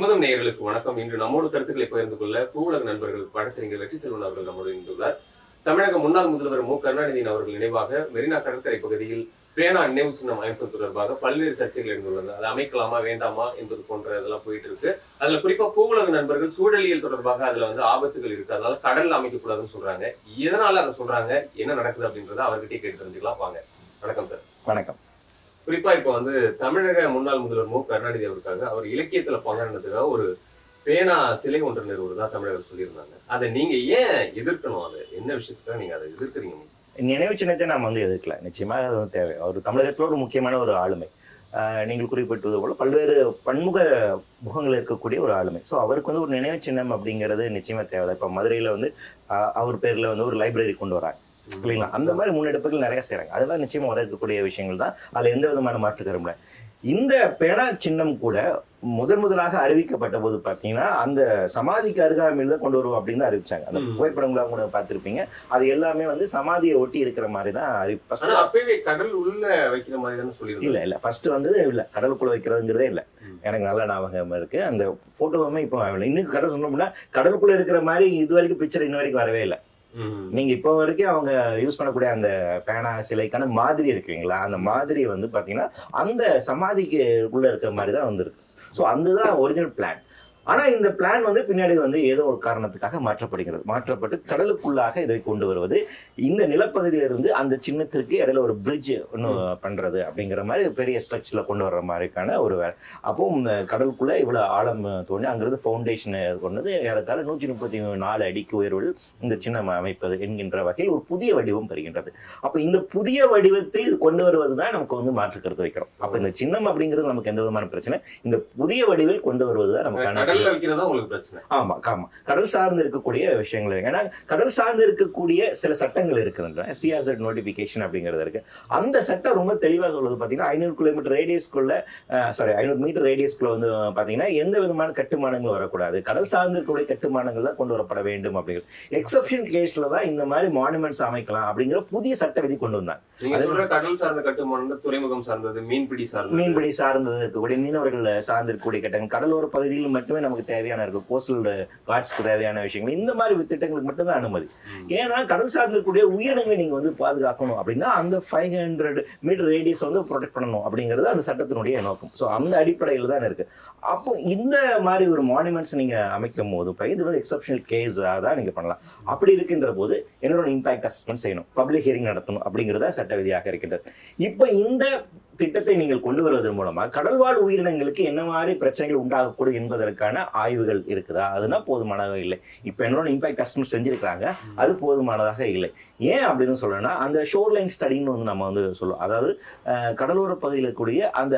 குமுதம் நேயர்களுக்கு வணக்கம் இன்று நம்மோடு கருத்துக்களை பகிர்ந்து கொள்ள பூவுலக நண்பர்கள் வழக்கறிஞர் வெற்றி செல்வன் அவர்கள் நம்மோடு இணைந்துள்ளார் தமிழக முன்னாள் முதல்வர் மு கருணாநிதியின் அவர்கள் நினைவாக மெரினா கடற்கரை பகுதியில் பேனா நினைவு சின்னம் அமைப்பு தொடர்பாக பல்வேறு சர்ச்சைகள் எழுந்துள்ளது அதை அமைக்கலாமா வேண்டாமா என்பது போன்ற இதெல்லாம் போயிட்டு இருக்கு அதுல குறிப்பா பூவுலக நண்பர்கள் சூழலியல் தொடர்பாக அதுல வந்து ஆபத்துகள் இருக்கு அதனால கடல்ல அமைக்கக்கூடாதுன்னு சொல்றாங்க எதனால அதை சொல்றாங்க என்ன நடக்குது அப்படின்றத அவர்கிட்டயே கேட்டு தெரிஞ்சுக்கலாம் வாங்க வணக்கம் சார் வணக்கம் குறிப்பா இப்ப வந்து தமிழக முன்னாள் முதல்வர் மு கருணாநிதி அவருக்காக அவர் இலக்கியத்துல பங்கெடுத்ததுக்காக ஒரு பேனா சிலை ஒன்று நிறுவுறதா தமிழர்கள் சொல்லியிருந்தாங்க அதை நீங்க ஏன் எதிர்க்கணும் அது என்ன விஷயத்துக்காக நீங்க அதை எதிர்க்கிறீங்க நினைவு சின்னத்தை நாம் வந்து எதிர்க்கல நிச்சயமாக அது வந்து தேவை அவர் தமிழகத்தில் ஒரு முக்கியமான ஒரு ஆளுமை ஆஹ் நீங்கள் குறிப்பிட்டது போல பல்வேறு பன்முக முகங்கள் இருக்கக்கூடிய ஒரு ஆளுமை ஸோ அவருக்கு வந்து ஒரு நினைவு சின்னம் அப்படிங்கிறது நிச்சயமா தேவை இப்போ மதுரையில் வந்து ஆஹ் அவர் பேர்ல வந்து ஒரு லைப்ரரி கொண்டு வராங்க இல்லைங்களா அந்த மாதிரி முன்னெடுப்புகள் நிறைய செய்றாங்க அதெல்லாம் நிச்சயமா வரவேற்கக்கூடிய விஷயங்கள் தான் அதுல எந்த விதமான மாற்று கருமில்லை இந்த பேனா சின்னம் கூட முதன் முதலாக அறிவிக்கப்பட்ட போது பார்த்தீங்கன்னா அந்த சமாதிக்கு அருகாமையில் தான் கொண்டு வருவோம் அப்படின்னு தான் அறிவிச்சாங்க அந்த ம். புகைப்படங்களாக கூட பார்த்திருப்பீங்க அது எல்லாமே வந்து சமாதியை ஒட்டி இருக்கிற மாதிரி தான் அறிவி ஆனா first- அப்பவே கடல் உள்ள வைக்கிற மாதிரி தானே இல்ல சொல்லியிருந்தாங்க இல்ல ஃபர்ஸ்ட் வந்து இல்ல கடலுக்குள்ள வைக்கிறதுங்கிறதே இல்ல ம். எனக்கு நல்ல ஞாபகம் இருக்கு அந்த போட்டோவுமே இப்போ available. இன்னும் கடல் சொன்னோம்னா கடலுக்குள்ள இருக்கிற மாதிரி இது வரைக்கும் பிக்சர் இன்ன வரைக்கும் வரவே இல்லை ம். நீங்க இப்போ வரைக்கும் அவங்க யூஸ் பண்ணக்கூடிய அந்த பேனா சிலைக்கான மாதிரி இருக்குங்களா அந்த மாதிரி வந்து பாத்தீங்கன்னா அந்த சமாதிக்கு உள்ள இருக்கிற மாதிரி தான் வந்திருக்கு ஸோ அதுதான் ஒரிஜினல் பிளான் ஆனா இந்த பிளான் வந்து பின்னாடி வந்து ஏதோ ஒரு காரணத்துக்காக மாற்றப்படுகிறது மாற்றப்பட்டு கடலுக்குள்ளாக இதை கொண்டு வருவது இந்த நிலப்பகுதியிலிருந்து அந்த சின்னத்திற்கு இடையில ஒரு பிரிட்ஜ் ஒன்று பண்றது அப்படிங்கிற மாதிரி பெரிய ஸ்ட்ரக்சர்ல கொண்டு வர்ற மாதிரிக்கான ஒரு வேலை அப்போ இந்த கடலுக்குள்ள இவ்வளவு ஆழம் தோண்டி அங்கிருந்து ஃபவுண்டேஷன் கொண்டது ஏறத்தாழ நூற்றி முப்பத்தி நாலு அடிக்கு உயர்வில் இந்த சின்னம் அமைப்பது என்கின்ற வகையில் ஒரு புதிய வடிவம் பெறுகின்றது அப்ப இந்த புதிய வடிவத்தில் இது கொண்டு வருவது தான் நமக்கு வந்து மாற்று கருத்து வைக்கிறோம் அப்ப இந்த சின்னம் அப்படிங்கிறது நமக்கு எந்த விதமான பிரச்சனை இந்த புதிய வடிவில் கொண்டு வருவது தான் நமக்கான கடல்ல வைக்கிறதா உங்களுக்கு பிரச்சனை ஆமா ஆமா கடல் சார்ந்து இருக்கக்கூடிய விஷயங்கள் இருக்கு ஏன்னா கடல் சார்ந்து இருக்கக்கூடிய சில சட்டங்கள் இருக்குதுன்ற சிஆர்செட் நோட்டிபிகேஷன் அப்படிங்கிறது இருக்கு அந்த சட்டம் ரொம்ப தெளிவா சொல்லுது பாத்தீங்கன்னா ஐநூறு கிலோமீட்டர் ரேடியஸ்க்குள்ள சாரி ஐநூறு மீட்டர் ரேடியஸ்க்குள்ள வந்து பாத்தீங்கன்னா எந்த விதமான கட்டுமானங்களும் வரக்கூடாது கடல் சார்ந்து இருக்கக்கூடிய கட்டுமானங்கள் தான் கொண்டு வரப்பட வேண்டும் அப்படிங்கிறது எக்ஸப்ஷன் கேஸ்ல தான் இந்த மாதிரி மானுமெண்ட்ஸ் அமைக்கலாம் அப்படிங்கிற புதிய சட்ட விதி கொண்டு வந்தாங்க நீங்க அது- சொல்ற கடல் சார்ந்த கட்டுமானம் துறைமுகம் சார்ந்தது மீன்பிடி சார்ந்தது மீன்பிடி சார்ந்தது இருக்கக்கூடிய மீனவர்கள் சார்ந்து இருக்கக்கூடிய கட்டங்கள் கடலோர பகுதியில் மட்டுமே நமக்கு தேவையான இருக்கு கோஸ்டல் கார்ட்ஸ்க்கு தேவையான விஷயங்கள் இந்த மாதிரி திட்டங்களுக்கு மட்டும்தான் அனுமதி ம். ஏன்னா கடல் சார்ந்து இருக்கக்கூடிய உயிரினங்களை நீங்க வந்து பாதுகாக்கணும் அப்படின்னா அந்த ஃபைவ் ஹண்ட்ரட் மீட்டர் ரேடியஸ் வந்து ப்ரொடெக்ட் பண்ணணும் அப்படிங்கிறது அந்த சட்டத்தினுடைய நோக்கம் ஸோ அந்த அடிப்படையில் தான் இருக்கு அப்போ இந்த மாதிரி ஒரு மானுமெண்ட்ஸ் நீங்க அமைக்கும் போது இப்ப இது வந்து எக்ஸப்ஷனல் கேஸாக தான் நீங்க பண்ணலாம் அப்படி இருக்கின்ற போது என்னோட இம்பாக்ட் அசஸ்மெண்ட் செய்யணும் பப்ளிக் ஹியரிங் நடத்தணும் அப்படிங்கிறத சட்ட விதியாக இருக்கின்றது இப்போ இந்த திட்டத்தை நீங்கள் கொண்டு வருவதன் மூலமா கடல்வாழ் உயிரினங்களுக்கு என்ன மாதிரி பிரச்சனைகள் உண்டாகக்கூடும் என்பதற்கான ஆய்வுகள் இருக்குதா அதுனா போதுமானதாக இல்லை இப்போ என்னோட இம்பாக்ட் அசஸ்மெண்ட் செஞ்சிருக்காங்க அது போதுமானதாக இல்லை ஏன் அப்படின்னு சொல்றேன்னா அந்த ஷோர்லைன் ஸ்டடின்னு வந்து நம்ம வந்து சொல்லுவோம் அதாவது அஹ், கடலோர பகுதியில் இருக்கக்கூடிய அந்த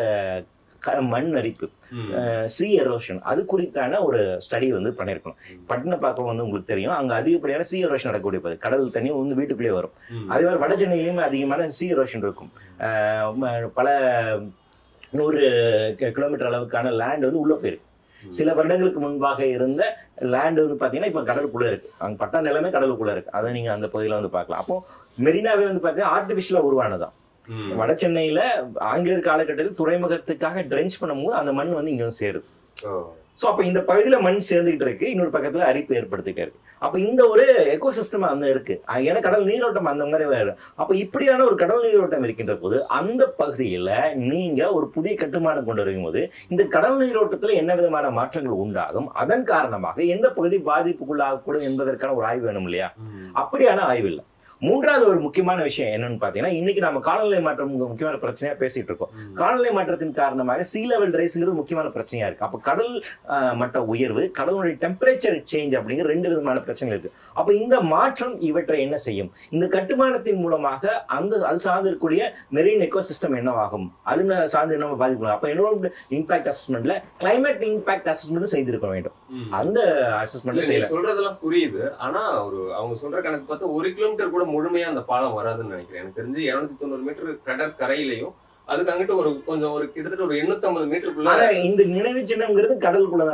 க- மண் அரிப்பு ம். சி எரோஷன் அது குறித்தான ஒரு ஸ்டடி வந்து பண்ணியிருக்கணும் பட்டினப்பாக்கம் வந்து உங்களுக்கு தெரியும் அங்க அதிகப்படியான சி எரோஷன் நடக்கக்கூடிய பகுதி கடல் தண்ணி வந்து வீட்டுக்குள்ளேயே வரும் ம். அதே மாதிரி வட சென்னையிலுமே அதிகமான சி எரோஷன் இருக்கும் அஹ் ம- பல நூறு கி- கிலோமீட்டர் அளவுக்கான லேண்ட் வந்து உள்ள போயிருக்கு ம். சில வருடங்களுக்கு முன்பாக இருந்த லேண்ட் வந்து பாத்தீங்கன்னா இப்ப கடலுக்குள்ள இருக்கு அங்க பட்டா நிலமே கடலுக்குள்ள இருக்கு அதை நீங்க அந்த பகுதியில வந்து பார்க்கலாம் அப்போ மெரினாவே வந்து பாத்தீங்கன்னா ஆர்டிபிஷியலா உருவானதான் ம். வட சென்னையில ஆங்கிலேயர் காலகட்டத்தில் துறைமுகத்துக்காக ட்ரென்ச் பண்ணும்போது அந்த மண் வந்து இங்க வந்து சேருது ஓ. ஸோ அப்போ இந்த பகுதியில மண் சேர்ந்துகிட்டு இருக்கு இன்னொரு பக்கத்துல அரிப்பு ஏற்படுத்திட்டே இருக்கு அப்போ இந்த ஒரு எக்கோ சிஸ்டம் வந்து இருக்கு அஹ் ஏன்னா கடல் நீரோட்டம் அந்த மாதிரி வேறு அப்போ இப்படியான ஒரு கடல் நீரோட்டம் இருக்கின்ற போது அந்த பகுதியில நீங்க ஒரு புதிய கட்டுமானம் கொண்டு வருகும் போது இந்த கடல் நீரோட்டத்துல என்ன விதமான மாற்றங்கள் உண்டாகும் அதன் காரணமாக எந்த பகுதி பாதிப்புக்குள்ளாகக்கூடும் என்பதற்கான ஒரு ஆய்வு வேணும் இல்லையா ம். அப்படியான ஆய்வு இல்லை மூன்றாவது ஒரு முக்கியமான விஷயம் என்னன்னு பாத்தீங்கன்னா இன்னைக்கு நம்ம காலநிலை மாற்றம் இங்க முக்கியமான பிரச்சனையா பேசிட்டு இருக்கோம் ம். காலநிலை மாற்றத்தின் காரணமாக சீ லெவல் ரைஸ்ங்கிறது முக்கியமான பிரச்சனையா இருக்கு அப்ப கடல் ஆஹ், மட்ட உயர்வு கடலுடைய டெம்பரேச்சர் சேஞ்ச் அப்படிங்கிற ரெண்டு விதமான பிரச்சனைகள் இருக்கு அப்ப இந்த மாற்றம் இவற்றை என்ன செய்யும் இந்த கட்டுமானத்தின் மூலமாக அந்த அது சார்ந்து இருக்கக்கூடிய மெரீன் எக்கோ சிஸ்டம் என்னவாகும் அது ந- சார்ந்து என்ன பாதிக்கும் அப்ப என்னோட இம்பாக்ட் அசஸ்மெண்ட்ல கிளைமேட் இம்பாக்ட் அசஸ்மெண்ட் செய்திருக்க வேண்டும் ம். அந்த இல்ல, அசஸ்மெண்ட் நீங்க செய்யல சொல்றதெல்லாம் புரியுது ஆனா ஒரு அவங்க சொல்ற கணக்கு பார்த்தா ஒரு கிலோமீட்டர் கூட முழுமையா அந்த பாலம் வராதுன்னு நினைக்கிறேன் எனக்கு தெரிஞ்சு இருநூத்தி தொண்ணூறு மீட்டர் கடற்கரையிலையும் அதுக்கு அங்கிட்டு ஒரு கொஞ்சம் ஒரு கிட்டத்தட்ட ஒரு எண்ணூத்தி ஐம்பது மீட்டருக்குள்ள ஆனா இந்த நினைவு சின்னம்ங்கிறது கடலுக்குள்ளதான் வருது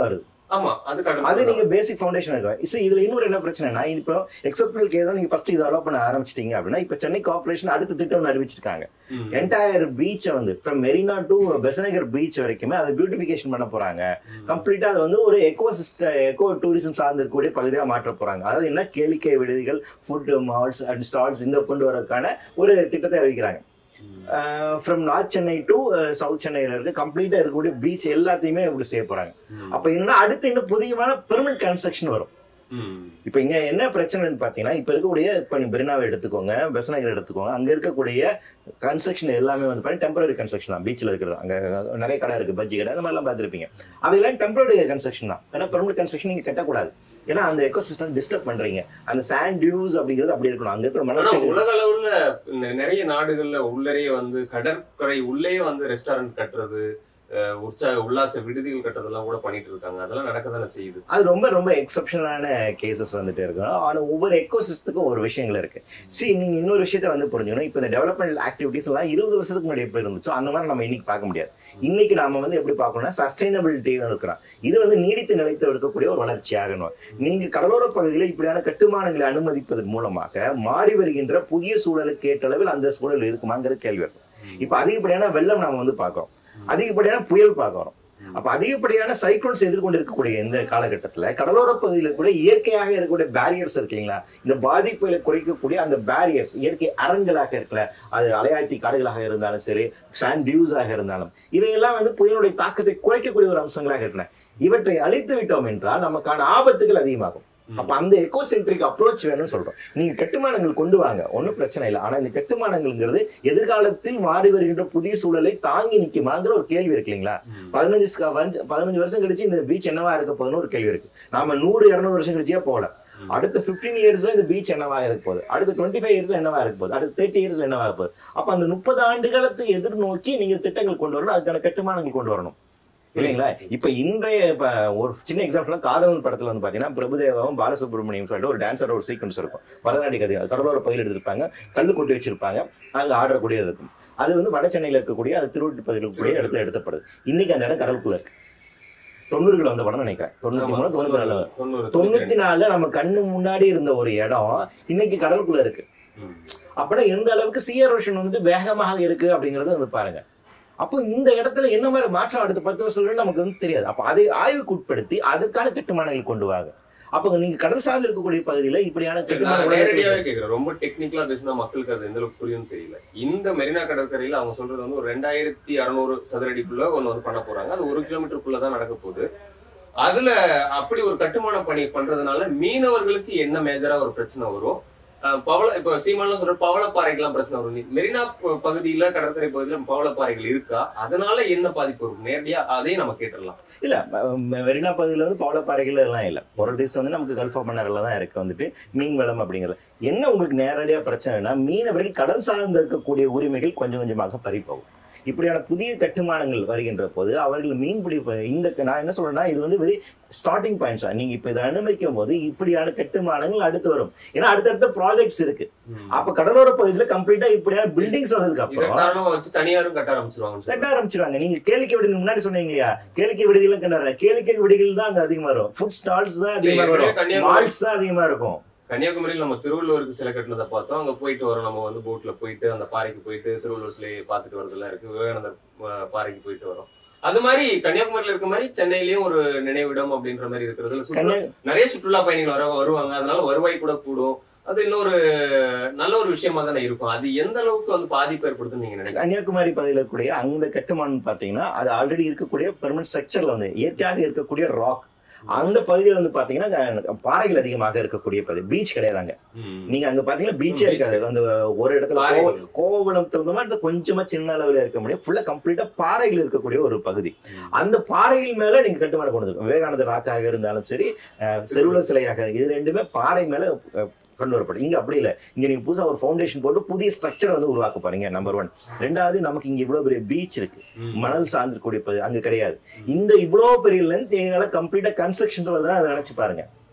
ஆமா அது கடல் அது நீங்க பேசிக் ஃபவுண்டேஷன் இருக்கும் சரி இதுல இன்னொரு என்ன பிரச்சனைனா இப்போ எக்ஸப்டல் கேஸ் நீங்க ஃபர்ஸ்ட் இதை அலோவ் பண்ண ஆரம்பிச்சிட்டீங்க அப்படின்னா இப்போ சென்னை கார்பரேஷன் அடுத்த திட்டம் ஒண்ணு அறிவிச்சிருக்காங்க ம். என்டையர் பீச்சை வந்து from Marina to Besant Nagar beach வரைக்குமே அதை பியூட்டிஃபிகேஷன் பண்ண போறாங்க கம்ப்ளீட்டா அது வந்து ஒரு எக்கோ சிஸ்டம் எக்கோ டூரிசம் சார்ந்து இருக்கக்கூடிய பகுதியா மாற்ற போறாங்க அதாவது என்ன கேளிக்கை விடுதிகள் ஃபுட் மால்ஸ் அண்ட் ஸ்டால்ஸ் இந்த கொண்டு வரதுக்கான ஒரு திட்டத்தை அறிவிக்கிறாங்க ம். From north Chennai to south சென்னையில இருக்க கம்ப்ளீட்டா இருக்கக்கூடிய பீச் எல்லாத்தையுமே இப்படி செய்ய போறாங்க ம். அப்ப என்னன்னா அடுத்து இன்னும் புதியமான பெர்மனன்ட் கன்ஸ்ட்ரக்ஷன் வரும் ம். இப்ப இங்க என்ன பிரச்சனைன்னு பாத்தீங்கன்னா இப்ப இருக்கக்கூடிய இப்ப நீங்க பெரினாவை எடுத்துக்கோங்க பெசநகர் எடுத்துக்கோங்க அங்க இருக்கக்கூடிய கன்ஸ்ட்ரக்ஷன் எல்லாமே வந்து பாத்தீங்கன்னா டெம்பரரி கன்ஸ்ட்ரக்ஷன் தான் பீச்ல இருக்கிறது அங்க நிறைய கடை இருக்கு பஜ்ஜி கடை அந்த மாதிரிலாம் பார்த்திருப்பீங்க அதெல்லாம் டெம்பரரி கன்ஸ்ட்ரக்ஷன் தான் ஏன்னா பெர்மனன்ட் கன்ஸ்ட்ரக்ஷன் நீங்க கட்டக்கூடாது ஏன்னா அந்த எக்கோ சிஸ்டம் டிஸ்டர்ப் பண்றீங்க அந்த சாண்ட் டியூஸ் அப்படிங்கிறது அப்படி இருக்கணும் அங்க இருக்கிற ஆனா மணல் உலக அளவுல நெ- நிறைய நாடுகள்ல உள்ளரே வந்து கடற்கரை உள்ளே வந்து ரெஸ்டாரண்ட் கட்டுறது அஹ், உற்சாக உல்லாச விடுதிகள் கட்டுறதெல்லாம் கூட பண்ணிட்டு இருக்காங்க அதெல்லாம் நடக்க தானே செய்யுது அது ரொம்ப ரொம்ப எக்ஸப்ஷனலான கேசஸ் வந்துட்டு இருக்கும் ஆனா ஒவ்வொரு எக்கோசிஸ்டத்துக்கும் ஒரு விஷயங்கள் இருக்கு சி நீங்க இன்னொரு விஷயத்த வந்து புரிஞ்சுக்கணும் இப்போ இந்த டெவலப்மெண்ட் ஆக்டிவிட்டிஸ் எல்லாம் இருபது வருஷத்துக்கு முன்னாடி எப்படி இருந்துச்சோ அந்த மாதிரி நம்ம இன்னைக்கு பார்க்க முடியாது இன்னைக்கு நாம வந்து எப்படி பார்க்கணும்னா சஸ்டைனபிலிட்டி இருக்கிறோம் இது வந்து நீடித்து நிலைத்து இருக்கக்கூடிய ஒரு வளர்ச்சியாகணும் நீங்க கடலோர பகுதியில் இப்படியான கட்டுமானங்களை அனுமதிப்பதன் மூலமாக மாறி வருகின்ற புதிய சூழலுக்கு ஏற்ற அளவில் அந்த சூழல் இருக்குமாங்கிறது கேள்வி இருக்கும் இப்ப அதிகப்படியான வெள்ளம் நாம வந்து பார்க்கிறோம் அதிகப்படியான புயல் பார்க்கிறோம் அப்ப அதிகப்படியான சைக்ளோன்ஸ் எதிர்கொண்டு இருக்கக்கூடிய இந்த காலகட்டத்துல கடலோர பகுதியில கூட இயற்கையாக இருக்கக்கூடிய பேரியர்ஸ் இருக்கு இல்லைங்களா இந்த பாதிப்புகளை குறைக்கக்கூடிய அந்த பேரியர்ஸ் இயற்கை அரண்களாக இருக்குல்ல அது அலையாத்தி காடுகளாக இருந்தாலும் சரி சாண்ட் டியூஸாக இருந்தாலும் இவையெல்லாம் வந்து புயலுடைய தாக்கத்தை குறைக்கக்கூடிய ஒரு அம்சங்களாக இருக்கின்றன இவற்றை அழித்து விட்டோம் என்றால் நமக்கான ஆபத்துகள் அதிகமாகும் அப்ப அந்த எக்கோசென்ட்ரிக் அப்ரோச் வேணும்னு சொல்றோம் நீங்க கட்டுமானங்கள் கொண்டு வாங்க ஒன்றும் பிரச்சனை இல்லை ஆனா இந்த கட்டுமானங்கள்ங்கிறது எதிர்காலத்தில் மாறி வருகின்ற புதிய சூழலை தாங்கி நிக்குமாங்கிற ஒரு கேள்வி இருக்கு இல்லைங்களா ம். பதினஞ்சு ஸ்க- வஞ்ச- பதினஞ்சு வருஷம் கழிச்சு இந்த பீச் என்னவா இருக்க போகுதுன்னு ஒரு கேள்வி இருக்கு நாம நூறு இருநூறு வருஷம் கழிச்சே போகல ம். அடுத்த 15 இயர்ஸ்ல இந்த பீச் என்னவா இருக்க போகுது அடுத்த டுவெண்ட்டி ஃபைவ் இயர்ஸ்ல என்னவா இருக்க போகுது அடுத்த தேர்ட்டி இயர்ஸ்ல என்னவா இருக்க போகுது அப்ப அந்த முப்பது ஆண்டு காலத்தை எதிர்நோக்கி நீங்க திட்டங்கள் கொண்டு வரணும் அதுக்கான கட்டுமானங்கள் கொண்டு வரணும் இல்லைங்களா இப்ப இன்றைய இப்ப ஒரு சின்ன எக்ஸாம்பிள் காதவன் படத்துல வந்து பாத்தீங்கன்னா பிரபுதேவாவும் பாலசுப்ரமணியம் சொல்லிட்டு ஒரு டான்ஸரோட ஒரு சீக்வன்ஸ் இருக்கும் பரதநாட்டிய கதை அது கடலோர பகுதியில் எடுத்திருப்பாங்க கல்லு கொட்டி வச்சிருப்பாங்க அங்க ஆடக்கூடியது இருக்கும் அது வந்து வட சென்னையில இருக்கக்கூடிய அது திருவள்ளூர் பகுதியில் இருக்கக்கூடிய இடத்துல எடுத்தப்படுது இன்னைக்கு அந்த இடம் கடலுக்குள்ள இருக்கு தொண்ணூறுகள் வந்த படம் நினைக்கிறேன் தொண்ணூத்தி மூணு தொண்ணூத்தி நாலு தொண்ணூறு தொண்ணூத்தி நாலுல நம்ம கண்ணு முன்னாடி இருந்த ஒரு இடம் இன்னைக்கு கடலுக்குள்ள இருக்கு ம். அப்படின்னா எந்த அளவுக்கு சீயரோஷன் வந்துட்டு வேகமாக இருக்கு அப்படிங்கறது வந்து பாருங்க அப்போ இந்த இடத்துல என்ன மாதிரி மாற்றம் அடுத்த பத்து வருஷம் நமக்கு வந்து தெரியாது அப்ப அதை ஆய்வுக்கு உட்படுத்தி அதுக்கான கட்டுமானங்கள் கொண்டு வாங்க அப்போ நீங்க கடல் சார்ந்து இருக்கக்கூடிய பகுதியில இப்படியான நான் கட்டுமானங்கள் நேரடியாவே கேக்குறேன் ரொம்ப டெக்னிக்கலா பேசினா மக்களுக்கு அது எந்த அளவுக்கு புரியும்னு தெரியல இந்த மெரினா கடற்கரையில அவங்க சொல்றது வந்து ஒரு ரெண்டாயிரத்தி அறுநூறு சதுரடிக்குள்ள ஒண்ணு வந்து பண்ண போறாங்க அது ஒரு கிலோமீட்டருக்குள்ள தான் நடக்க போகுது அதுல அப்படி ஒரு கட்டுமான பணி பண்றதுனால மீனவர்களுக்கு என்ன மேஜரா ஒரு பிரச்சனை வரும் அஹ் பவள இப்ப சீமான்லாம் சொல்ற பவளப்பாறைக்கெல்லாம் பிரச்சனை வரும் நீ- மெரினா ப- பகுதியில கடற்கரை பகுதியில பவளப்பாறைகள் இருக்கா அதனால என்ன பாதிப்பு வரும் நேரடியா அதையும் நம்ம கேட்டுடலாம் இல்ல ம- மெரினா பகுதியில வந்து பவளப்பாறைகள் எல்லாம் இல்ல பொருள்டீஸ் வந்து நமக்கு கல்ஃப் ஆஃப் மன்னர்ல தான் இருக்கு வந்துட்டு மீன் வளம் அப்படிங்கிறது என்ன உங்களுக்கு நேரடியா பிரச்சனைனா மீனவர்கள் கடல் சார்ந்து இருக்கக்கூடிய உரிமைகள் கொஞ்சம் கொஞ்சமாக பறிப்போகும் இப்படியான புதிய கட்டுமானங்கள் வருகின்ற போது அவர்கள் மீன்பிடி ப- இந்த நான் என்ன சொல்றேன்னா இது வந்து வெரி ஸ்டார்டிங் பாயிண்ட்ஸ் நீங்க இப்ப இதை அனுமதிக்கும் போது இப்படியான கட்டுமானங்கள் அடுத்து வரும் ஏன்னா அடுத்தடுத்த ப்ராஜெக்ட்ஸ் இருக்கு அப்ப கடலோர பகுதியில கம்ப்ளீட்டா இப்படியான பில்டிங்ஸ் வந்ததுக்கு இதை அப்புறம் காரணமா வச்சு தனியாரும் கட்ட ஆரம்பிச்சிருவாங்க கட்ட ஆரம்பிச்சிருவாங்க நீங்க கேளிக்கை விடுதி முன்னாடி சொன்னீங்க இல்லையா கேளிக்கை விடுதிகளும் கண்டாரு கேளிக்கை விடுதிகள் தான் அங்க அதிகமா வரும் ஃபுட் ஸ்டால்ஸ் தான் அதிகமா ஏற்கனவே வரும் கன்னியாகுமரி மால்ஸ் தான் அதிகமா இருக்கும் கன்னியாகுமரியில் நம்ம திருவள்ளுவருக்கு சிலை கட்டினதை பார்த்தோம் அங்க போயிட்டு வரோம் நம்ம வந்து போட்ல போயிட்டு அந்த பாறைக்கு போயிட்டு திருவள்ளுவர் சிலையை பார்த்துட்டு வரதெல்லாம் இருக்கு விவேகானந்தர் அஹ், பாறைக்கு போயிட்டு வரோம் அது மாதிரி கன்னியாகுமரியில இருக்க மாதிரி சென்னையிலயும் ஒரு நினைவிடம் அப்படின்ற மாதிரி இருக்கிறதுல சுற்றுலா கன்னியா நிறைய சுற்றுலா பயணிகள் வர வருவாங்க அதனால வருவாய் கூட கூடும் அது இன்னொரு நல்ல ஒரு விஷயமா தானே இருக்கும் அது எந்த அளவுக்கு வந்து பாதிப்பு ஏற்படுத்தும் நீங்க நினைக்கிறீங்க கன்னியாகுமரி பகுதியில் இருக்கக்கூடிய அந்த கட்டுமானம் பாத்தீங்கன்னா அது ஆல்ரெடி இருக்கக்கூடிய பெர்மனன்ட் ஸ்ட்ரக்சர்ல வந்து இயற்கையாக இருக்கக்கூடிய ராக் அந்த பகுதியில் வந்து பாத்தீங்கன்னா அங்க பாறைகள் அதிகமாக இருக்கக்கூடிய பகுதி பீச் கிடையாதாங்க நீங்க அங்க பாத்தீங்கன்னா பீச்சே beach இருக்காது அந்த ஒரு இடத்துல பாறைகள். கோவ- கோவளத்துல இருந்த மாதிரி கொஞ்சமா சின்ன அளவுல இருக்க முடியும் ஃபுல்லா கம்ப்ளீட்டா பாறைகள் இருக்கக்கூடிய ஒரு பகுதி அந்த பாறைகள் மேல நீங்க கட்டுமானம் கொண்டு வந்து விவேகானந்தர் ராக்காக இருந்தாலும் சரி அஹ், திருவள்ளுவர் சிலையாக இது ரெண்டுமே பாறை மேல அஹ், கொண்டு வரப்படும் இங்க அப்படி இல்ல இங்க நீங்க புதுசா ஒரு ஃபவுண்டேஷன் போட்டு புதிய ஸ்ட்ரக்சர் வந்து உருவாக்க போறீங்க நம்பர் ஒன் ரெண்டாவது நமக்கு இங்க இவ்வளவு பெரிய பீச் இருக்கு மணல் சார்ந்திருக்கக்கூடிய பகுதி அங்க கிடையாது இந்த இவ்வளவு பெரிய லென்த் எங்களால கம்ப்ளீட்டா கன்ஸ்ட்ரக்ஷன் வருதுன்னா அதை நினைச்சு பாருங்க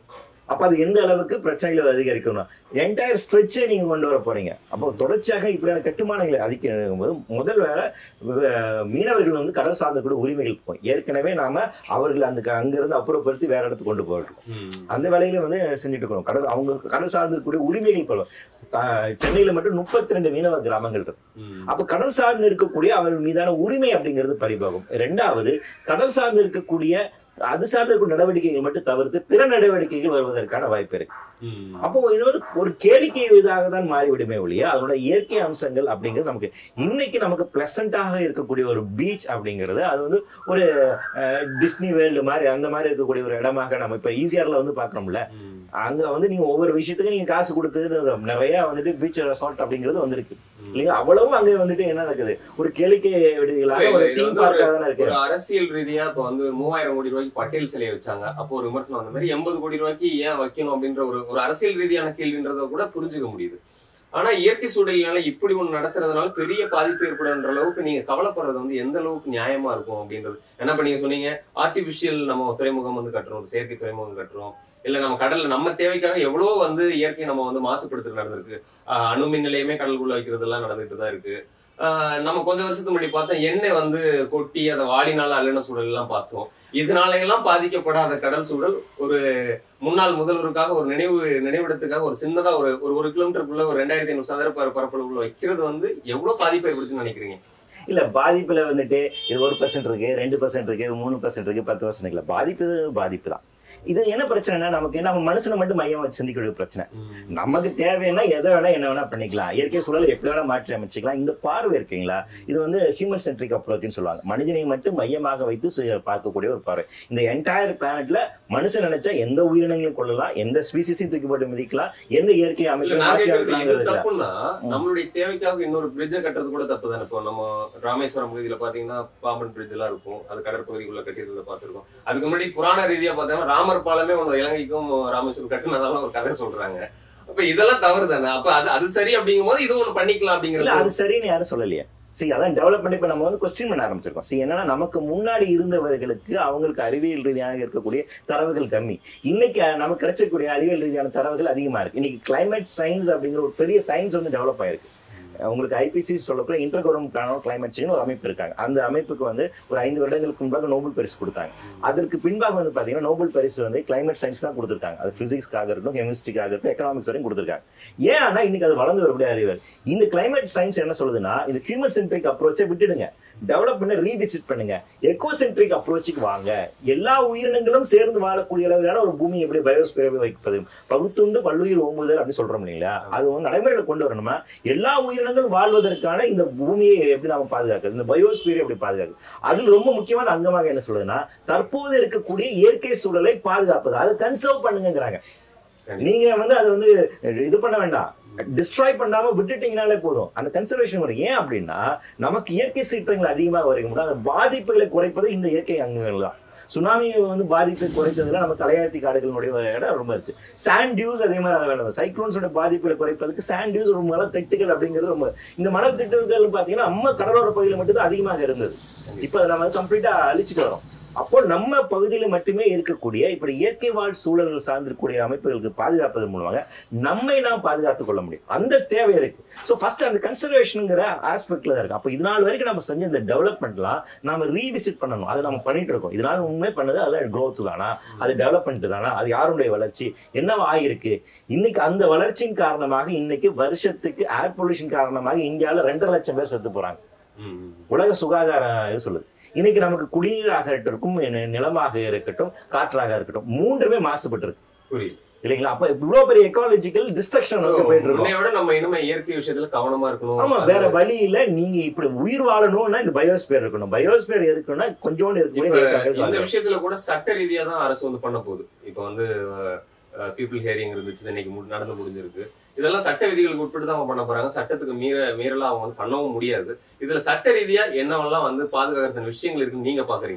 அப்ப அது எந்த அளவுக்கு பிரச்சனைகளை அதிகரிக்கணும் என்டையர் ஸ்ட்ரெச்சே நீங்க கொண்டு வர போறீங்க அப்போ தொடர்ச்சியாக இப்படியான கட்டுமானங்களை அதிகம் போது முதல் வேலை அஹ், மீனவர்கள் வந்து கடல் சார்ந்த கூட உரிமைகள் போய் ஏற்கனவே நாம அவர்கள் அந்த க- அங்கிருந்து அப்புறப்படுத்தி வேற இடத்துக்கு கொண்டு போயிட்டோம் ம். அந்த வேலையில வந்து செஞ்சுட்டு இருக்கணும் கடல் அவங்க கடல் சார்ந்து இருக்கக்கூடிய உரிமைகள் போல சென்னையில மட்டும் முப்பத்தி ரெண்டு மீனவ கிராமங்கள் இருக்கு ம். அப்ப கடல் சார்ந்து இருக்கக்கூடிய அவர்கள் மீதான உரிமை அப்படிங்கிறது பறிபோகும் ரெண்டாவது கடல் சார்ந்து இருக்கக்கூடிய அது சார்ந்த இருக்கும் நடவடிக்கைகள் மட்டும் தவிர்த்து பிற நடவடிக்கைகள் வருவதற்கான வாய்ப்பு இருக்கு ம். அப்போ இது வந்து ஒரு கேளிக்கை இதாக தான் மாறிவிடுமே ஒழிய அதோட இயற்கை அம்சங்கள் அப்படிங்கிறது நமக்கு இன்னைக்கு நமக்கு பிளசண்டாக இருக்கக்கூடிய ஒரு பீச் அப்படிங்கிறது அது வந்து ஒரு அஹ், டிஸ்னி வேர்ல்டு மாதிரி அந்த மாதிரி இருக்கக்கூடிய ஒரு இடமாக நம்ம இப்ப ஈசிஆர்ல வந்து பாக்குறோம்ல ம். அங்க வந்து நீங்க ஒவ்வொரு விஷயத்துக்கும் நீங்க காசு கொடுத்து நிறைய வந்துட்டு பீச் ரெசார்ட் அப்படிங்கிறது வந்திருக்கு இல்லையா அவ்வளவும் அங்க வந்துட்டு என்ன நடக்குது ஒரு கேளிக்கை விடுதிகளாக இல்ல, ஒரு இது தீம் வந்து பார்க்காக தானே இருக்கு ஒரு அரசியல் ரீதியா இப்ப வந்து மூவாயிரம் கோடி ரூபாய்க்கு பட்டேல் சிலையை வச்சாங்க அப்போ ஒரு விமர்சனம் அந்த மாதிரி எண்பது கோடி ரூபாய்க்கு ஏன் வைக்கணும் அப்படின்ற ஒரு ஒரு அரசியல் ரீதியான கேள்வின்றத கூட புரிஞ்சுக்க முடியுது ஆனா இயற்கை சூழலினால இப்படி ஒண்ணு நடத்துறதுனால பெரிய பாதிப்பு ஏற்படுன்ற அளவுக்கு நீங்க கவலைப்படுறது வந்து எந்த அளவுக்கு நியாயமா இருக்கும் அப்படின்றது என்ன இப்ப நீங்க சொன்னீங்க ஆர்டிபிஷியல் நம்ம துறைமுகம் வந்து கட்டுறோம் ஒரு செயற்கை துறைமுகம் கட்டுறோம் இல்ல நம்ம கடல்ல நம்ம தேவைக்காக எவ்வளவோ வந்து இயற்கை நம்ம வந்து மாசுபடுத்துறது நடந்திருக்கு ஆஹ் அணு மின் நிலையமே கடலுக்குள்ள வைக்கிறது எல்லாம் நடந்துட்டு தான் இருக்கு ஆஹ் நம்ம கொஞ்ச வருஷத்துக்கு முன்னாடி பார்த்தோம் எண்ணெய் வந்து கொட்டி அதை வாடினால அள்ளின சூழல் எல்லாம் பார்த்தோம் இதனால எல்லாம் பாதிக்கப்படாத கடல் சூழல் ஒரு முன்னாள் முதல்வருக்காக ஒரு நினைவு நினைவிடத்துக்காக ஒரு சின்னதா ஒரு ஒரு ஒரு கிலோமீட்டருக்குள்ள ஒரு ரெண்டாயிரத்தி ஐநூறு சதுர பர- பரப்பளவுக்குள்ள வைக்கிறது வந்து எவ்வளவு பாதிப்பு ஏற்படுத்துன்னு நினைக்கிறீங்க இல்ல பாதிப்புல வந்துட்டு இது ஒரு பர்சன்ட் இருக்கு ரெண்டு பர்சன்ட் இருக்கு மூணு பர்சன்ட் இருக்கு பத்து பர்சன்ட் இல்ல பாதிப்பு பாதிப்பு தான் இது என்ன பிரச்சனைனா நமக்கு நம்ம மனுஷனை மட்டும் மையம் வச்சு சிந்திக்கக்கூடிய பிரச்சனை நமக்கு தேவைன்னா எதை வேணா என்ன வேணா பண்ணிக்கலாம் இயற்கை சூழலை எப்படி வேணா மாற்றி அமைச்சிக்கலாம் இந்த பார்வை இருக்கீங்களா இது வந்து ஹியூமன் சென்ட்ரிக் அப்ரோச்னு சொல்லுவாங்க மனிதனை மட்டும் மையமாக வைத்து சு- பார்க்கக்கூடிய ஒரு பார்வை இந்த என்டையர் பிளானட்ல மனுஷன் நினைச்சா எந்த உயிரினங்களையும் கொள்ளலாம் எந்த ஸ்பீசிஸையும் தூக்கி போட்டு மிதிக்கலாம் எந்த இயற்கை இல்ல அமைப்பையும் நான் மாற்றி கேக்குறது இது அமைக்கலாம் தப்புன்னா நம்மளுடைய தேவைக்காக இன்னொரு பிரிட்ஜை கட்டுறது கூட தப்பு தானே இப்போ நம்ம ராமேஸ்வரம் பகுதியில பாத்தீங்கன்னா பாம்பன் பிரிட்ஜ் எல்லாம் இருக்கும் அது கடற்பகுதிக்குள்ள கட்டியிருந்ததை பார்த்திருக்கோம் அதுக்கு முன்னாடி புராண ரீதியா பார்த்தோம்னா ராமர் பாலமே ஒன்று இலங்கைக்கும் ராமேஸ்வரம் கட்டுனதால ஒரு கதை சொல்றாங்க அப்ப இதெல்லாம் தவறு தானே அப்ப அது அது சரி அப்படிங்கும் போது இது ஒண்ணு பண்ணிக்கலாம் இல்ல அப்படிங்கிறது அது சரின்னு யாரும் சொல்லலையே சரி அதான் டெவலப்மெண்ட் இப்ப நம்ம வந்து கொஸ்டின் பண்ண ஆரம்பிச்சிருக்கோம் சரி என்னன்னா நமக்கு முன்னாடி இருந்தவர்களுக்கு அவங்களுக்கு அறிவியல் ரீதியாக இருக்கக்கூடிய தரவுகள் கம்மி இன்னைக்கு அஹ், நமக்கு கிடைச்சக்கூடிய அறிவியல் ரீதியான தரவுகள் அதிகமா இருக்கு இன்னைக்கு கிளைமேட் சயின்ஸ் அப்படிங்கிற ஒரு பெரிய சயின்ஸ் வந்து டெவலப் ஆயிருக்கு அஹ், உங்களுக்கு ஐபிசி சொல்லக்கூடிய இன்டர்கோரம் கிளைமேட் சேஞ்ச் ஒரு அமைப்பு இருக்காங்க அந்த அமைப்புக்கு வந்து ஒரு ஐந்து வருடங்களுக்கு முன்பாக நோபல் பரிசு கொடுத்தாங்க அதற்கு பின்பாக வந்து பாத்தீங்கன்னா நோபல் பரிசு வந்து கிளைமேட் சயின்ஸ் தான் கொடுத்துருக்காங்க அது பிசிக்ஸ்க்காக இருக்கட்டும் கெமிஸ்ட்ரிக்காக இருக்கட்டும் எக்கனாமிக்ஸ் வரையும் கொடுத்துருக்காங்க ஏன் ஆனா இன்னைக்கு அது வளர்ந்து வரக்கூடிய அறிவியல் இந்த கிளைமேட் சயின்ஸ் என்ன சொல்லுதுன்னா இந்த ஹியூமன் சென்ட்ரிக் அப்ரோச்சை விட்டுடுங்க டெவலப் பண்ண ரீவிசிட் பண்ணுங்க எக்கோ சென்ட்ரிக் அப்ரோச்சுக்கு வாங்க எல்லா உயிரினங்களும் சேர்ந்து வாழக்கூடிய அளவிலான ஒரு பூமி எப்படி பயோஸ்பியரை வைப்பது பகுத்துண்டு பல்லுயிர் ஓம்புதல் அப்படின்னு சொல்றோம் இல்லைங்களா அது வந்து நடைமுறையில கொண்டு வரணுமா எல்லா உயிரினங்களும் வாழ்வதற்கான இந்த பூமியை எப்படி நாம பாதுகாக்கிறது இந்த பயோஸ்பியரை எப்படி பாதுகாக்கிறது அதில் ரொம்ப முக்கியமான அங்கமாக என்ன சொல்லுதுன்னா தற்போது இருக்கக்கூடிய இயற்கை சூழலை பாதுகாப்பது அதை கன்சர்வ் பண்ணுங்கிறாங்க நீங்க வந்து அதை வந்து இது பண்ண வேண்டாம் டிஸ்ட்ராய் பண்ணாம விட்டுட்டீங்கனாலே போதும் அந்த கன்சர்வேஷன் வரும் ஏன் அப்படின்னா நமக்கு இயற்கை சீற்றங்கள் அதிகமாக வரைக்கும் அந்த பாதிப்புகளை குறைப்பது இந்த இயற்கை அங்கங்கள் தான் சுனாமி வந்து பாதிப்பை குறைத்ததுல நம்ம தலையாத்தி காடுகளுடைய இடம் ரொம்ப இருக்கு சாண்ட் டியூஸ் அதே மாதிரி அதை வேணும் சைக்ளோன்ஸோட பாதிப்புகளை குறைப்பதற்கு சாண்ட் டியூஸ் ஒரு மலை திட்டுகள் அப்படிங்கிறது ரொம்ப இந்த மணல் திட்டுகள் பாத்தீங்கன்னா நம்ம கடலோர பகுதியில் மட்டும் தான் அதிகமாக இருந்தது இப்போ அதை நம்ம கம்ப்ளீட்டா அழிச்சிட்டு வரோம் அப்போ நம்ம பகுதியில மட்டுமே இருக்கக்கூடிய இப்படி இயற்கை வாழ் சூழல்கள் சார்ந்திருக்கக்கூடிய அமைப்புகளுக்கு பாதுகாப்பதன் மூலமாக நம்மை நாம் பாதுகாத்துக் கொள்ள முடியும் அந்த தேவை இருக்கு ஸோ ஃபர்ஸ்ட் அந்த கன்சர்வேஷனுங்கிற ஆஸ்பெக்ட்ல தான் இருக்கு அப்போ இதனால் வரைக்கும் நம்ம செஞ்ச இந்த டெவலப்மெண்ட்லாம் நம்ம ரீவிசிட் பண்ணணும் அதை நம்ம பண்ணிட்டு இருக்கோம் இதனால உண்மை பண்ணது அதெல்லாம் growth தானா அது டெவலப்மெண்ட் தானா அது யாருடைய வளர்ச்சி என்னவா ஆயிருக்கு இன்னைக்கு அந்த வளர்ச்சியின் காரணமாக இன்னைக்கு வருஷத்துக்கு ஏர் பொல்யூஷன் காரணமாக இந்தியாவில் ரெண்டரை லட்சம் பேர் செத்து போறாங்க ம், ம். உலக சுகாதார இது சொல்லுது இன்னைக்கு நமக்கு குடிநீராக இருக்கட்டும் நி- நிலமாக இருக்கட்டும் காற்றாக இருக்கட்டும் மூன்றுமே மாசுபட்டு இருக்கு புரியுது இல்லைங்களா அப்ப இவ்வளவு பெரிய எக்காலஜிக்கல் டிஸ்ட்ரக்ஷன் So, வந்து போயிட்டு இருக்கோம் முன்னையோட நம்ம இனிமே இயற்கை விஷயத்துல கவனமா இருக்கணும் ஆமா அது- வேற வழி இல்ல நீங்க இப்படி உயிர் வாழணும்னா இந்த பயோஸ்பியர் இருக்கணும் பயோஸ்பியர் இருக்குன்னா கொஞ்சோண்டு இருக்கக்கூடிய இப்ப இயக்கங்கள் இந்த வாழணும். விஷயத்துல கூட சட்ட ரீதியா தான் அரசு வந்து பண்ண போகுது இப்ப வந்து பீப்புள் ஹியரிங் இருந்துச்சு இன்னைக்கு மு- நடந்து முடிஞ்சிருக்கு இதெல்லாம் சட்ட விதிகளுக்கு உட்பட்டு தான் அவங்க பண்ண போறாங்க சட்டத்துக்கு மீற மீறலாம் அவங்க வந்து பண்ணவும் முடியாது இதுல சட்ட ரீதியா என்னவெல்லாம் வந்து பாதுகாக்கிற விஷயங்கள் இருக்குன்னு நீங்க பாக்குறீங்க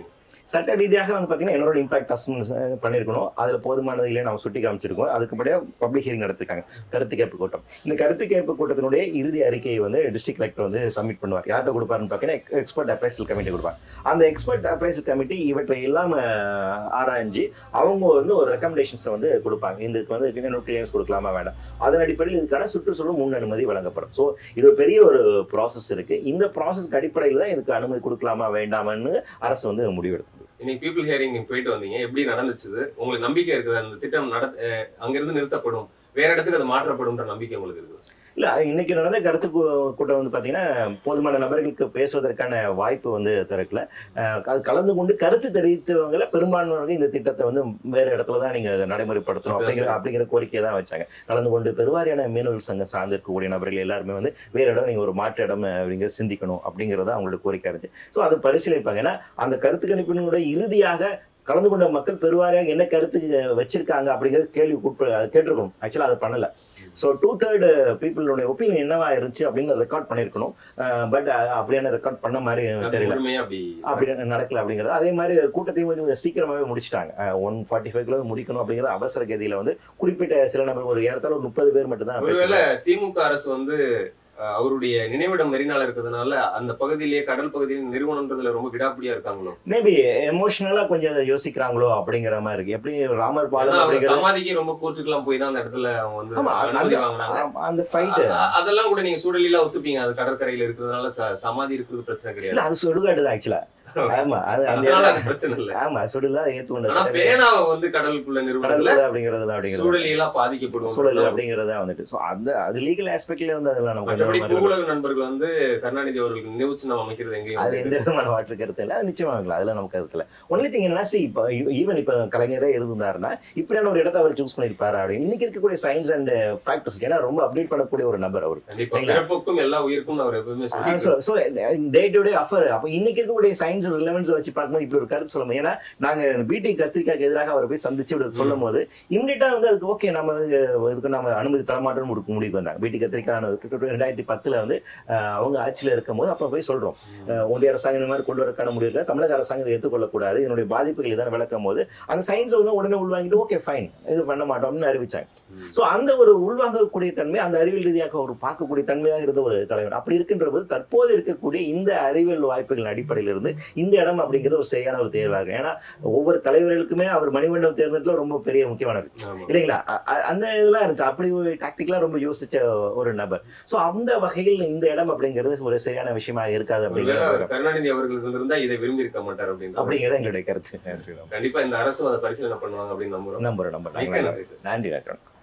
சட்ட ரீதியாக வந்து பார்த்தீங்கன்னா என்னோட இம்பாக்ட் அசஸ்மெண்ட் பண்ணியிருக்கணும் அதில் போதுமானது இல்லை நம்ம சுட்டி காமிச்சிருக்கோம் அதுக்குப்படியாக பப்ளிக் ஹியரிங் நடத்திருக்காங்க கருத்து கேட்பு கூட்டம் இந்த கருத்து கேட்பு கூட்டத்தினுடைய இறுதி அறிக்கையை வந்து டிஸ்ட்ரிக்ட் கலெக்டர் வந்து சப்மிட் பண்ணுவார் யார்கிட்ட கொடுப்பாருன்னு பார்த்தீங்கன்னா எக்ஸ்பர்ட் அப்ரைசல் கமிட்டி கொடுப்பாங்க அந்த எக்ஸ்பர்ட் அப்ரைசல் கமிட்டி இவற்றை எல்லாம் அஹ், ஆராய்ஞ்சு அவங்க வந்து ஒரு ரெக்கமெண்டேஷன்ஸை வந்து கொடுப்பாங்க இதுக்கு வந்து இன்னும் கிளியரன்ஸ் கொடுக்கலாமா வேண்டாம் அதன் அடிப்படையில் இதுக்கான சுற்றுச்சூழல் முன் அனுமதி வழங்கப்படும் ஸோ இது ஒரு பெரிய ஒரு ப்ராசஸ் இருக்கு இந்த ப்ராசஸ்க்கு அடிப்படையில் தான் இதுக்கு அனுமதி கொடுக்கலாமா வேண்டாமான்னு அரசு வந்து முடிவெடுக்கும் இன்னைக்கு பீப்புள் ஹியரிங் நீங்க போயிட்டு வந்தீங்க எப்படி நடந்துச்சு உங்களுக்கு நம்பிக்கை இருக்குது அந்த திட்டம் நட அஹ் அங்கிருந்து நிறுத்தப்படும் வேற இடத்துக்கு அது மாற்றப்படும்ன்ற நம்பிக்கை உங்களுக்கு இருக்குது இல்ல இன்னைக்கு நடந்த கருத்து கூ- கூட்டம் வந்து பாத்தீங்கன்னா போதுமான நபர்களுக்கு பேசுவதற்கான வாய்ப்பு வந்து திறக்கல அஹ் அது கலந்து கொண்டு கருத்து தெரிவித்தவங்கள பெரும்பான்மையாக இந்த திட்டத்தை வந்து வேற இடத்துல தான் நீங்க நடைமுறைப்படுத்தணும் அப்படிங்கிற அப்படிங்கிற கோரிக்கையை தான் வச்சாங்க கலந்து கொண்டு பெருவாரியான மீனவர் சங்கம் சார்ந்து இருக்கக்கூடிய நபர்கள் எல்லாருமே வந்து வேற இடம் நீங்க ஒரு மாற்று இடம் அப்படிங்கிற சிந்திக்கணும் அப்படிங்கறத அவங்களோட கோரிக்கை இருந்துச்சு ஸோ அது பரிசீலிப்பாங்க ஏன்னா அந்த கருத்து கணிப்பினுடைய இறுதியாக கலந்து கொண்ட மக்கள் பெருவாரியாக என்ன கருத்து வச்சிருக்காங்க அப்படிங்கிறது கேள்வி உட்ப- அது கேட்டிருக்கணும் ஆக்சுவலா அதை பண்ணல ஸோ டூ தேர்ட் பீப்புளுடைய ஒப்பீனியன் என்னவா இருந்துச்சு அப்படின்னு ரெக்கார்ட் பண்ணியிருக்கணும் பட் அப்படியான ரெக்கார்ட் பண்ண மாதிரி அது தெரியல முழுமையா அப்படி அப்படி நடக்கல அப்படிங்கிறது அதே மாதிரி கூட்டத்தையும் கொஞ்சம் சீக்கிரமாவே முடிச்சிட்டாங்க ஒன் ஃபார்ட்டி ஃபைவ்ல முடிக்கணும் அப்படிங்கிற அவசர கதியில வந்து குறிப்பிட்ட சில நபர் ஒரு ஏறத்தாழ ஒரு முப்பது பேர் மட்டும் தான் ஒருவேளை திமுக அரசு வந்து அஹ், அவருடைய நினைவிடம் மெரினால இருக்கிறதுனால அந்த பகுதியிலேயே கடல் பகுதியில் நிறுவனன்றதுல ரொம்ப விடாப்பிடியா இருக்காங்களோ மேபி எமோஷனலா கொஞ்சம் அதை யோசிக்கிறாங்களோ அப்படிங்கிற மாதிரி இருக்கு எப்படி ராமர் ஏன்னா பாலம் அவர் அப்படிங்கிறது சமாதிக்கு ரொம்ப கூட்டுக்கெல்லாம் போய் தான் அந்த இடத்துல அவங்க வந்து ஆமா அனுமதி அந்த- வாங்கினாங்க ஆமா, அந்த ஃபைட் அ- அதெல்லாம் கூட நீங்க சூழலில ஒத்துப்பீங்க அது கடற்கரையில இருக்கிறதுனால ச- சமாதி இருக்கிறது பிரச்சனை இல்ல கிடையாது அது சுடுகாடு தான் ஆக்சுவலா ஆமா அது அந்த அதனால அது பிரச்சனை இல்ல ஆமா சுடுகாடு ஏத்துக்கொண்ட ஆனா சரி. பேனாவை வந்து கடலுக்குள்ள நிறுவனத்துல கடல் அப்படிங்கிறது அப்படிங்கிறது சூழலியெல்லாம் பாதிக்கப்படும் சூழல் அப்படிங்கறத வந்துட்டு சோ அந்த அது லீகல் ஆஸ்பெக்ட்ல வந்து அதெல்லாம் நம்ம கொஞ்சம் மற்றபடி மாதிரி பூவுலக நண்பர்கள் வந்து கருணாநிதி அவர்களுக்கு நினைவு சின்னம் அமைக்கிறது எங்கேயும் அது எந்த விதமான மாற்று கருத்து இல்லை அது நிச்சயமா இருக்கலாம் அதுல நம்ம கருத்துல ஒன்லி திங் என்ன see, இப்போ ஈவன் இப்ப கலைஞரே இருந்தாருன்னா இப்படியான ஒரு இடத்த அவர் சூஸ் பண்ணிருப்பாரு அப்படின்னு இன்னைக்கு இருக்கக்கூடிய சயின்ஸ் அண்ட் ஃபேக்டர்ஸ் ஏன்னா ரொம்ப அப்டேட் பண்ணக்கூடிய ஒரு நபர் அவர் கண்டிப்பா இல்லைங்களா? பிறப்புக்கும் எல்லா உயிருக்கும் அவர் எப்பவுமே சொல்லிட்டு so day to day affair அப்போ இன்னைக்கு இருக்கக்கூடிய சயின்ஸ் ரிலவன்ஸ் வச்சு பார்க்கும்போது இப்படி ஒரு கருத்து சொல்லுவோம் ஏன்னா நாங்க பிடி கத்திரிக்காய்க்கு எதிராக அவரை போய் சந்திச்சு இப்படி சொல்லும் போது இம்மிடியா வந்து அதுக்கு ஓகே நம்ம வந்து இதுக்கு நம்ம அனுமதி தரமாட்டோம்னு முடிக்க முடிவுக்கு வந்தாங்க பிடி கத்திரிக்காய் ரெண்டாயிரத்தி பத்துல வந்து அஹ், அவங்க ஆட்சியில இருக்கும்போது அப்ப போய் சொல்றோம் அஹ், ஒன்றிய அரசாங்கம் இந்த மாதிரி கொண்டு வரக்கான முடிவு இருக்கா தமிழக அரசாங்கம் இதை ஏற்றுக்கொள்ளக்கூடாது இதனுடைய பாதிப்புகள் இதான் விளக்கும் போது அந்த சயின்ஸை வந்து உடனே உள்வாங்கிட்டு ஓகே ஃபைன் இது பண்ண மாட்டோம்னு அறிவிச்சாங்க ம். சோ அந்த ஒரு உள்வாங்கக்கூடிய தன்மை அந்த அறிவியல் ரீதியாக ஒரு பார்க்கக்கூடிய தன்மையாக இருந்த ஒரு தலைவர் அப்படி இருக்கின்ற போது தற்போது இருக்கக்கூடிய இந்த அறிவியல் வாய்ப்புகளின் அடிப்படையில் இருந்து இந்த இடம் அப்படிங்கிறது ஒரு சரியான ஒரு தேர்வாக இருக்கும். ஏன்னா ஒவ்வொரு தலைவர்களுக்குமே அவர் மணிமண்டபம் தேர்ந்தெடுத்துல ரொம்ப பெரிய முக்கியமானது ஆமா. இல்லைங்களா அ- அ- அந்த இதெல்லாம் இருந்துச்சு அப்படி ஒரு டாக்டிக்கலா ரொம்ப யோசிச்ச ஒரு நபர் சோ அந்த வகையில் இந்த இடம் அப்படிங்கிறது ஒரு சரியான விஷயமா இருக்காது ஒருவேளை அப்படிங்கிறது அவர் கருணாநிதி அவர்களுக்கு இருந்திருந்தா இதை விரும்பி இருக்க மாட்டார் அப்படின்ற அப்படிங்கிறது எங்களுடைய கருத்து கண்டிப்பா இந்த அரசு அதை பரிசீலனை பண்ணுவாங்க அப்படின்னு நம்புறோம் நம்புறோம் நம்புறோம் மிக்க நன்றி சார் நன்றி நன்றி